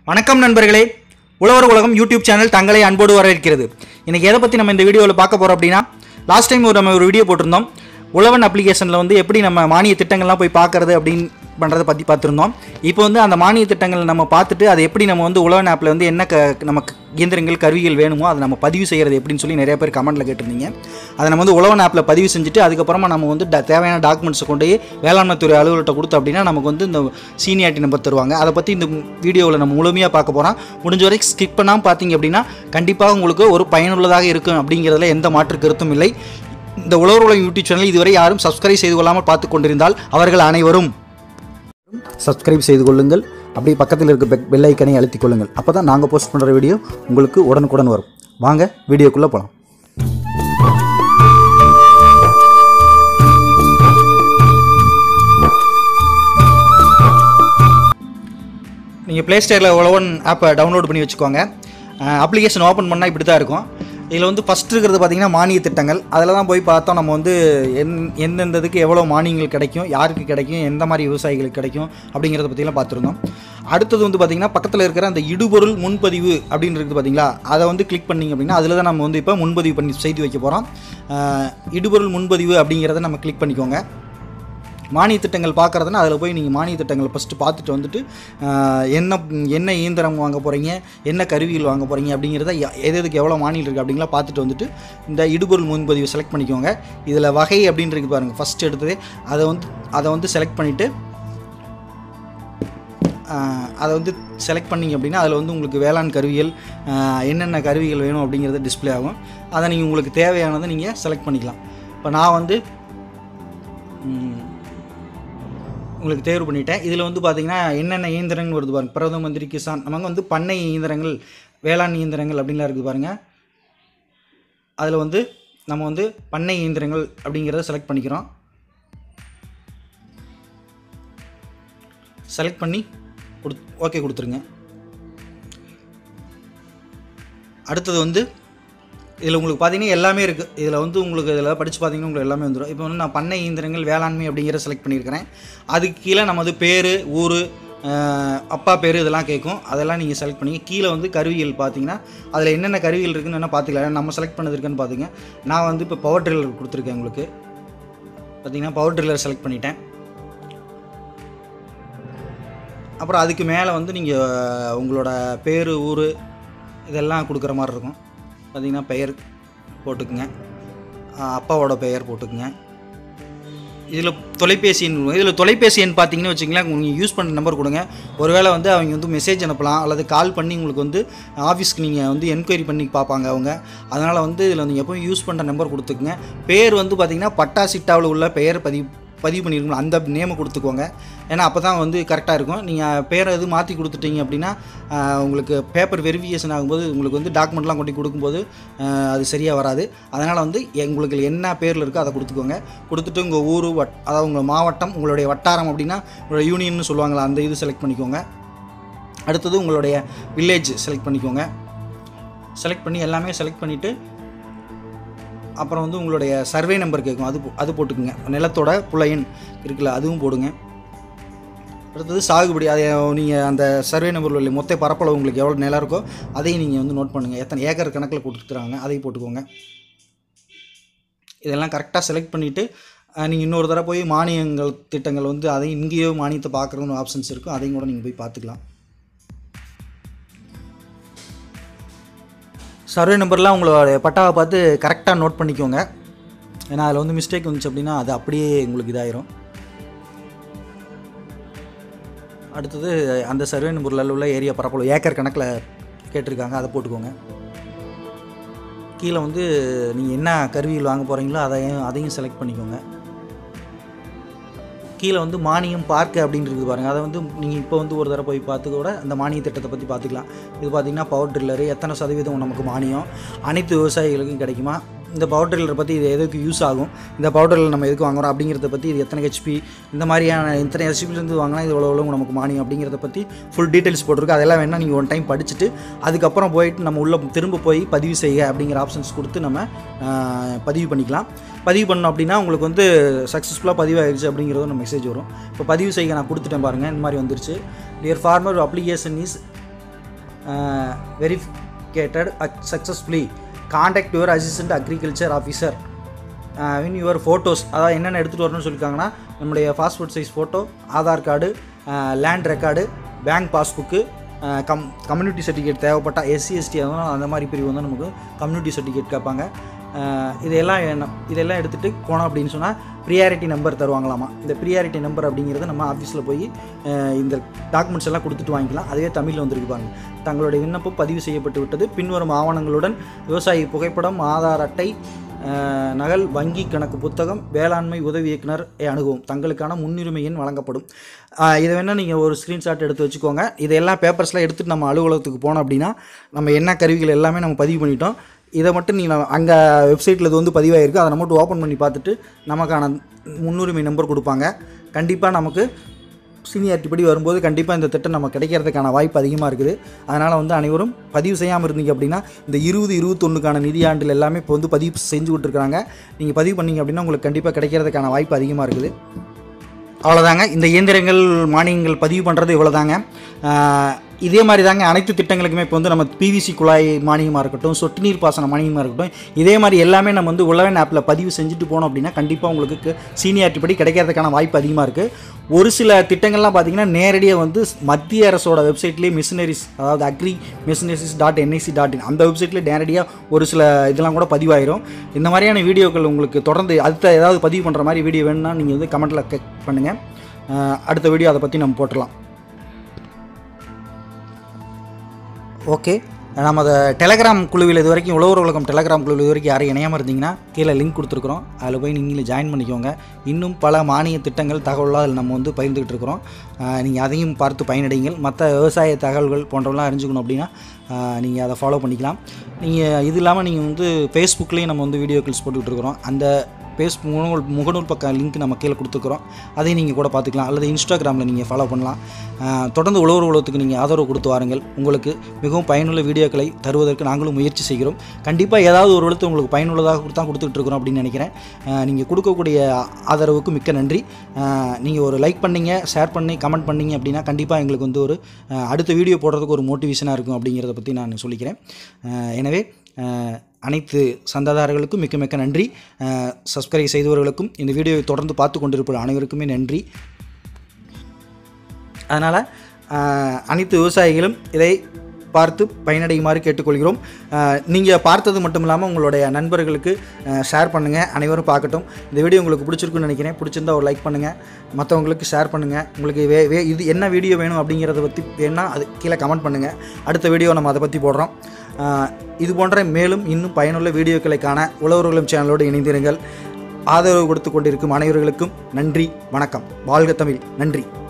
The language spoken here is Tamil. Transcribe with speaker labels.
Speaker 1: வணக்கம் நண்பர்களே உழவர் உலகம் யூடியூப் சேனல் தங்களை அன்போடு வரவேற்கிறது இன்னைக்கு எதை பற்றி நம்ம இந்த வீடியோவில் பார்க்க போகிறோம் அப்படின்னா லாஸ்ட் டைம் ஒரு நம்ம ஒரு வீடியோ போட்டிருந்தோம் உழவன் அப்ளிகேஷனில் வந்து எப்படி நம்ம மானிய திட்டங்கள்லாம் போய் பார்க்கறது அப்படின்னு பண்ணுறதை பற்றி பார்த்துருந்தோம் இப்போ வந்து அந்த மானிய திட்டங்கள் நம்ம பார்த்துட்டு அதை எப்படி நம்ம வந்து உழவன் ஆப்பில் வந்து என்ன க நமக்கு இயந்திரங்கள் கருவிகள் வேணுமோ அதை நம்ம பதிவு செய்கிறது எப்படின்னு சொல்லி நிறைய பேர் கமெண்ட்டில் கேட்டிருந்தீங்க அதை நம்ம வந்து உழவன் ஆப்பில் பதிவு செஞ்சுட்டு அதுக்கப்புறமா நம்ம வந்து ட- தேவையான டாக்குமெண்ட்ஸை கொண்டு போய் வேளாண்மை துறை அலுவலர்கிட்ட கொடுத்தோம் அப்படின்னா நமக்கு வந்து இந்த சீனியாரிட்டி நம்பர் தருவாங்க அதை பற்றி இந்த வீடியோவில் நம்ம முழுமையாக பார்க்க போகிறோம் முடிஞ்ச வரைக்கும் ஸ்கிப் பண்ணாமல் பார்த்தீங்க அப்படின்னா கண்டிப்பாக உங்களுக்கு ஒரு பயனுள்ளதாக இருக்கும் அப்படிங்கிறதுல எந்த மாற்று கருத்தும் இல்லை இந்த உழவர் உலகம் யூடியூப் சேனல் இதுவரை யாரும் சப்ஸ்கிரைப் செய்து கொள்ளாமல் பார்த்து கொண்டிருந்தால் அவர்கள் அனைவரும் சப்ஸ்கிரைப் செய்து கொள்ளுங்கள் அப்படியே பக்கத்தில் இருக்க பெ பெல் ஐக்கனை அழுத்திக் கொள்ளுங்கள் அப்போ தான் நாங்கள் போஸ்ட் பண்ணுற வீடியோ உங்களுக்கு உடனுக்குடன் வரும் வாங்க வீடியோக்குள்ளே போகலாம் நீங்கள் ப்ளே ஸ்டோரில் உழவன் ஆப்பை டவுன்லோட் பண்ணி வச்சுக்கோங்க அப்ளிகேஷன் ஓப்பன் பண்ணால் இப்படி தான் இருக்கும் இதில் வந்து ஃபஸ்ட் இருக்கிறது பார்த்தீங்கன்னா மானிய திட்டங்கள் அதில் தான் போய் பார்த்தோம் நம்ம வந்து எந் எந்தெந்த இதுக்கு எவ்வளோ மானியங்கள் கிடைக்கும் யாருக்கு கிடைக்கும் எந்த மாதிரி விவசாயிகளுக்கு கிடைக்கும் அப்படிங்கிறத பற்றிலாம் பார்த்துருந்தோம் அடுத்தது வந்து பார்த்திங்கன்னா பக்கத்தில் இருக்கிற அந்த இடுபொருள் முன்பதிவு அப்படின்னு இருக்குது பார்த்தீங்களா அதை வந்து கிளிக் பண்ணிங்க அப்படின்னா அதில் தான் நம்ம வந்து இப்போ முன்பதிவு பண்ணி செய்து வைக்க போகிறோம் இடுபொருள் முன்பதிவு அப்படிங்கிறத நம்ம கிளிக் பண்ணிக்கோங்க மானிய திட்டங்கள் பார்க்குறதுனா அதில் போய் நீங்கள் மானிய திட்டங்களை ஃபஸ்ட்டு பார்த்துட்டு வந்துட்டு ஆஹ், என்ன என்ன இயந்திரம் வாங்க போகிறீங்க என்ன கருவிகள் வாங்க போகிறீங்க அப்படிங்கிறத ய- எது எதுக்கு எவ்வளோ மானியம் இருக்குது அப்படிங்கலாம் பார்த்துட்டு வந்துட்டு இந்த இடுபொருள் முன்பதிவு செலக்ட் பண்ணிக்கோங்க இதில் வகை அப்படின்னு இருக்கு பாருங்கள் ஃபஸ்ட் எடுத்ததே அதை வந்து அதை வந்து செலக்ட் பண்ணிவிட்டு அதை வந்து செலக்ட் பண்ணிங்க அப்படின்னா அதில் வந்து உங்களுக்கு வேளாண் கருவிகள் ஆஹ், என்னென்ன கருவிகள் வேணும் அப்படிங்கிறது டிஸ்ப்ளே ஆகும் அதை நீங்கள் உங்களுக்கு தேவையானதை நீங்கள் செலக்ட் பண்ணிக்கலாம் இப்போ நான் வந்து ம், உங்களுக்கு தேர்வு பண்ணிட்டேன் இதில் வந்து பார்த்தீங்கன்னா என்னென்ன இயந்திரங்கள் வருது பாருங்க பிரதம மந்திரி கிசான் நமக்கு வந்து பண்ணை இயந்திரங்கள் வேளாண் இயந்திரங்கள் அப்படின்லாம் இருக்குது பாருங்கள் அதில் வந்து நம்ம வந்து பண்ணை இயந்திரங்கள் அப்படிங்கிறத செலக்ட் பண்ணிக்கிறோம் செலக்ட் பண்ணி கொடு ஓகே கொடுத்துருங்க அடுத்தது வந்து இதில் உங்களுக்கு பார்த்தீங்கன்னா எல்லாமே இருக்குது இதில் வந்து உங்களுக்கு இதில் படித்து பார்த்தீங்கன்னா உங்களுக்கு எல்லாமே வந்துடும் இப்போ வந்து நான் பண்ணை இயந்திரங்கள் வேளாண்மை அப்படிங்கிற செலக்ட் பண்ணியிருக்கிறேன் அதுக்கு கீழே நமது பேர் ஊர் அப்பா பேர் இதெல்லாம் கேட்கும் அதெல்லாம் நீங்கள் செலக்ட் பண்ணி கீழே வந்து கருவிகள் பார்த்தீங்கன்னா அதில் என்னென்ன கருவிகள் இருக்குன்னு வேணால் பார்த்துக்கலாம் நம்ம செலக்ட் பண்ணது இருக்குன்னு பார்த்துங்க நான் வந்து இப்போ பவர் ட்ரில்லர் கொடுத்துருக்கேன் உங்களுக்கு பார்த்தீங்கன்னா பவர் ட்ரில்லர் செலக்ட் பண்ணிட்டேன் அப்புறம் அதுக்கு மேலே வந்து நீங்கள் உங்களோட பேர் ஊர் இதெல்லாம் கொடுக்குற மாதிரி இருக்கும் பார்த்தீங்கன்னா பெயர் போட்டுக்குங்க ஆஹ் அப்பாவோட பெயர் போட்டுக்குங்க இதில் தொலைபேசி எண் இதில் தொலைபேசி எண் பார்த்தீங்கன்னு வச்சுங்களேன் நீங்கள் யூஸ் பண்ணுற நம்பர் கொடுங்க ஒருவேளை வந்து அவங்க வந்து மெசேஜ் அனுப்பலாம் அல்லது கால் பண்ணி உங்களுக்கு வந்து ஆஃபீஸ்க்கு நீங்கள் வந்து என்கொயரி பண்ணி பார்ப்பாங்க அவங்க அதனால் வந்து இதில் நீங்கள் எப்பவும் யூஸ் பண்ணுற நம்பர் கொடுத்துக்குங்க பேர் வந்து பார்த்தீங்கன்னா பட்டா சிட்டாவில் உள்ள பெயர் பதிவு பதிவு பண்ணியிருக்கணும் அந்த நேமை கொடுத்துக்கோங்க ஏன்னா அப்போ தான் வந்து கரெக்டாக இருக்கும் நீங்கள் பேரை எது மாற்றி கொடுத்துட்டீங்க அப்படின்னா ஆஹ், உங்களுக்கு பேப்பர் வெரிஃபிகேஷன் ஆகும்போது உங்களுக்கு வந்து டாக்குமெண்ட்லாம் கொண்டு கொடுக்கும்போது ஆஹ், அது சரியாக வராது அதனால் வந்து உங்களுக்கு என்ன பேரில் இருக்கோ அதை கொடுத்துக்கோங்க கொடுத்துட்டு உங்கள் ஊர் வட் அதாவது உங்கள் மாவட்டம் உங்களுடைய வட்டாரம் அப்படின்னா உங்களோட யூனியன்னு சொல்லுவாங்களா அந்த இது செலக்ட் பண்ணிக்கோங்க அடுத்தது உங்களுடைய வில்லேஜ் செலக்ட் பண்ணிக்கோங்க செலக்ட் பண்ணி எல்லாமே செலக்ட் பண்ணிவிட்டு அப்புறம் வந்து உங்களுடைய சர்வே நம்பர் கேட்கும் அது போ- அது போட்டுக்குங்க நிலத்தோட புல எண் இருக்குல்ல அதுவும் போடுங்க அடுத்தது சாகுபடி அதை நீங்கள் அந்த சர்வே நம்பரில் உள்ள மொத்த பரப்பளவு உங்களுக்கு எவ்வளோ நிலம் இருக்கோ அதையும் நீங்கள் வந்து நோட் பண்ணுங்கள் எத்தனை ஏக்கர் கணக்கில் கொடுத்துருக்குறாங்க அதையும் போட்டுக்கோங்க இதெல்லாம் கரெக்டாக செலக்ட் பண்ணிவிட்டு நீங்கள் இன்னொரு தடவை போய் மானியங்கள் திட்டங்கள் வந்து அதையும் இங்கேயோ மானியத்தை பார்க்குறதுன்னு ஆப்ஷன்ஸ் இருக்கும் அதையும் கூட நீங்கள் போய் பார்த்துக்கலாம் சர்வே நம்பர்லாம் உங்களோட பட்டாவை பார்த்து கரெக்டாக நோட் பண்ணிக்கோங்க ஏன்னா அதில் வந்து மிஸ்டேக் வந்துச்சு அப்படின்னா அது அப்படியே உங்களுக்கு இதாயிரும் அடுத்தது அந்த சர்வே நம்பரில் உள்ள ஏரியா பரப்பளவு ஏக்கர் கணக்கில் கேட்டிருக்காங்க அதை போட்டுக்கோங்க கீழே வந்து நீங்கள் என்ன கருவிகள் வாங்க போகிறீங்களோ அதையும் அதையும் செலக்ட் பண்ணிக்கோங்க கீழே வந்து மானியம் பார்க்க அப்படின்னு இருக்குது பாருங்கள் அதை வந்து நீங்கள் இப்போ வந்து ஒரு தடவை போய் பார்த்து கூட அந்த மானிய திட்டத்தை பற்றி பார்த்துக்கலாம் இது பார்த்தீங்கன்னா பவர் ட்ரில்லரு எத்தனை சதவீதம் நமக்கு மானியம் அனைத்து விவசாயிகளுக்கும் கிடைக்குமா இந்த பவர் ட்ரில்லரை பற்றி இது எதுக்கு யூஸ் ஆகும் இந்த பவர் ட்ரில்லர் நம்ம எதுக்கு வாங்குறோம் அப்படிங்கிறத பற்றி இது எத்தனை ஹெச்பி இந்த மாதிரியான இத்தனை ஹெச்பிலேருந்து வாங்கினா இது எவ்வளோ எவ்வளோ நமக்கு மானியம் அப்படிங்கிறத பற்றி ஃபுல் டீட்டெயில்ஸ் போட்டிருக்கு அதெல்லாம் வேணால் நீங்கள் ஒன் டைம் படிச்சுட்டு அதுக்கப்புறம் போயிட்டு நம்ம உள்ளே திரும்ப போய் பதிவு செய்ய அப்படிங்கிற ஆப்ஷன்ஸ் கொடுத்து நம்ம ஆஹ், பதிவு பண்ணிக்கலாம் பதிவு பண்ணோம் அப்படின்னா உங்களுக்கு வந்து சக்ஸஸ்ஃபுல்லாக பதிவாகிடுச்சு அப்படிங்கிறது ஒரு மெசேஜ் வரும் இப்போ பதிவு செய்ய நான் கொடுத்துட்டேன் பாருங்கள் இந்த மாதிரி வந்துருச்சு dear farmer application is verificated successfully contact your assistant agriculture officer win your photos அதாவது என்னென்ன எடுத்துகிட்டு வரணும்னு சொல்லியிருக்காங்கன்னா நம்முடைய passport size photo Aadhaar card land record bank passbook கம் கம்யூனிட்டி சர்டிஃபிகேட் தேவைப்பட்டால் எஸ்சி எஸ்டி அந்த மாதிரி பிரிவு வந்து நமக்கு கம்யூனிட்டி சர்டிஃபிகேட் கேட்பாங்க அஹ் இதெல்லாம் என்ன இதெல்லாம் எடுத்துகிட்டு போனோம் அப்படின்னு சொன்னால் ப்ரியாரிட்டி நம்பர் தருவாங்களாமா இந்த ப்ரியாரிட்டி நம்பர் அப்படிங்கிறத நம்ம ஆஃபீஸில் போய் அஹ் இந்த டாக்குமெண்ட்ஸ் எல்லாம் கொடுத்துட்டு வாங்கிக்கலாம் அதுவே தமிழில் வந்திருக்கு பாருங்க தங்களுடைய விண்ணப்பம் பதிவு செய்யப்பட்டு விட்டது பின்வரும் ஆவணங்களுடன் விவசாயி புகைப்படம் ஆதார் அட்டை அஹ், நகல் வங்கி கணக்கு புத்தகம் வேளாண்மை உதவி இயக்குனர் அணுகவும் தங்களுக்கான முன்னுரிமை எண் வழங்கப்படும் அஹ், இதை வேணால் நீங்கள் ஒரு ஸ்க்ரீன்ஷாட் எடுத்து வச்சுக்கோங்க இதெல்லாம் பேப்பர்ஸ்லாம் எடுத்துகிட்டு நம்ம அலுவலகத்துக்கு போனோம் அப்படின்னா நம்ம என்ன கருவிகள் எல்லாமே நம்ம பதிவு பண்ணிட்டோம் இதை மட்டும் நீங்கள் அங்கே வெப்சைட்டில் இது வந்து பதிவாயிருக்கு அதை மட்டும் ஓப்பன் பண்ணி பார்த்துட்டு நமக்கான முன்னுரிமை நம்பர் கொடுப்பாங்க கண்டிப்பாக நமக்கு சீனியாரிட்டி படி வரும்போது கண்டிப்பாக இந்த திட்டம் நம்ம கிடைக்கிறதுக்கான வாய்ப்பு அதிகமாக இருக்குது அதனால் வந்து அனைவரும் பதிவு செய்யாமல் இருந்தீங்க அப்படின்னா இந்த இருபது இருபத்தொன்னுக்கான நிதியாண்டில் எல்லாமே இப்போ வந்து பதிவு செஞ்சு விட்டுருக்காங்க நீங்கள் பதிவு பண்ணீங்க அப்படின்னா உங்களுக்கு கண்டிப்பாக கிடைக்கிறதுக்கான வாய்ப்பு அதிகமாக இருக்குது அவ்வளோதாங்க இந்த இயந்திரங்கள் மானியங்கள் பதிவு பண்ணுறது இவ்வளோதாங்க ஆஹ் இதே மாதிரி தாங்க அனைத்து திட்டங்களுக்குமே இப்போ வந்து நம்ம பிவிசி குழாய் மானியமாக இருக்கட்டும் சொட்டு நீர் பாசன மானியமாக இருக்கட்டும் இதே மாதிரி எல்லாமே நம்ம வந்து உழவன் ஆப்பில் பதிவு செஞ்சுட்டு போனோம் அப்படின்னா கண்டிப்பாக உங்களுக்கு சீனியாரிட்டி படி கிடைக்கிறதுக்கான வாய்ப்பு அதிகமாக இருக்குது ஒரு சில திட்டங்கள்லாம் பார்த்தீங்கன்னா நேரடியாக வந்து மத்திய அரசோட வெப்சைட்லேயே மிஷினரிஸ் அதாவது agri machineries dot NIC dot in அந்த வெப்சைட்டில் நேரடியாக ஒரு சில இதெல்லாம் கூட பதிவாயிரும் இந்த மாதிரியான வீடியோக்கள் உங்களுக்கு தொடர்ந்து அடுத்த ஏதாவது பதிவு பண்ணுற மாதிரி வீடியோ வேணும்னா நீங்கள் வந்து கமெண்ட்டில் கெக் பண்ணுங்கள் அஹ் அடுத்த வீடியோ அதை பற்றி நம்ம போட்டுடலாம் ஓகே நம்ம அதை டெலகிராம் குழுவில் இது வரைக்கும் உழவர் உலகம் டெலகிராம் குழுவில் இது வரைக்கும் யாரும் இணையாமல் இருந்தீங்கன்னா கீழே லிங்க் கொடுத்துருக்குறோம் அதில் போய் நீங்களும் ஜாயின் பண்ணிக்கோங்க இன்னும் பல மானிய திட்டங்கள் தகவலாம் அதில் நம்ம வந்து பகிர்ந்துக்கிட்டு இருக்கிறோம் நீங்கள் அதையும் பார்த்து பயனடைங்கள் மற்ற விவசாய தகவல்கள் போன்றவெல்லாம் அறிஞ்சுக்கணும் அப்படின்னா நீங்கள் அதை ஃபாலோ பண்ணிக்கலாம் நீங்கள் இது இல்லாமல் நீங்கள் வந்து ஃபேஸ்புக்லேயும் நம்ம வந்து வீடியோக்களிஸ் போட்டுக்கிட்டு இருக்கிறோம் அந்த பேஸ் முகநூல் முகநூல் பக்கம் லிங்க் நம்ம கீழே கொடுத்துருக்குறோம் அதையும் நீங்கள் கூட பார்த்துக்கலாம் அல்லது இன்ஸ்டாகிராமில் நீங்கள் ஃபாலோ பண்ணலாம் ஆஹ் தொடர்ந்து உழவர் உலகத்துக்கு நீங்கள் ஆதரவு கொடுத்து வாருங்கள் உங்களுக்கு மிகவும் பயனுள்ள வீடியோக்களை தருவதற்கு நாங்களும் முயற்சி செய்கிறோம் கண்டிப்பாக ஏதாவது ஒரு இடத்து உங்களுக்கு பயனுள்ளதாக தான் கொடுத்துட்டு இருக்கிறோம் அப்படின்னு நினைக்கிறேன் நீங்கள் கொடுக்கக்கூடிய ஆதரவுக்கு மிக்க நன்றி நீங்கள் ஒரு லைக் பண்ணீங்க ஷேர் பண்ணி கமெண்ட் பண்ணீங்க அப்படின்னா கண்டிப்பாக எங்களுக்கு வந்து ஒரு ஆஹ் அடுத்த வீடியோ போடுறதுக்கு ஒரு மோட்டிவேஷனாக இருக்கும் அப்படிங்கிறத பற்றி நான் சொல்லிக்கிறேன் ஆஹ் எனவே ஆஹ் அனைத்து சந்தாதாரர்களுக்கும் மிக்க மிக்க நன்றி சப்ஸ்கிரைப் செய்தவர்களுக்கும் இந்த வீடியோவை தொடர்ந்து பார்த்து கொண்டிருப்ப அனைவருக்குமே நன்றி அதனால் அனைத்து விவசாயிகளும் இதை பார்த்து பயனடையுமாறு கேட்டுக்கொள்கிறோம் நீங்கள் பார்த்தது மட்டும் இல்லாமல் உங்களுடைய நண்பர்களுக்கு ஷேர் பண்ணுங்கள் அனைவரும் பார்க்கட்டும் இந்த வீடியோ உங்களுக்கு பிடிச்சிருக்குன்னு நினைக்கிறேன் பிடிச்சிருந்தா ஒரு லைக் பண்ணுங்கள் மற்றவங்களுக்கு ஷேர் பண்ணுங்கள் உங்களுக்கு வே வே இது என்ன வீடியோ வேணும் அப்படிங்கிறத பற்றி வேணால் அது கீழே கமெண்ட் பண்ணுங்கள் அடுத்த வீடியோ நம்ம அதை பற்றி போடுறோம் ஆஹ் இது போன்ற மேலும் இன்னும் பயனுள்ள வீடியோக்களை காண உழவர்களும் சேனலோடு இணைந்திருங்கள் ஆதரவு கொடுத்து கொண்டிருக்கும் அனைவர்களுக்கும் நன்றி வணக்கம் வாழ்க தமிழ் நன்றி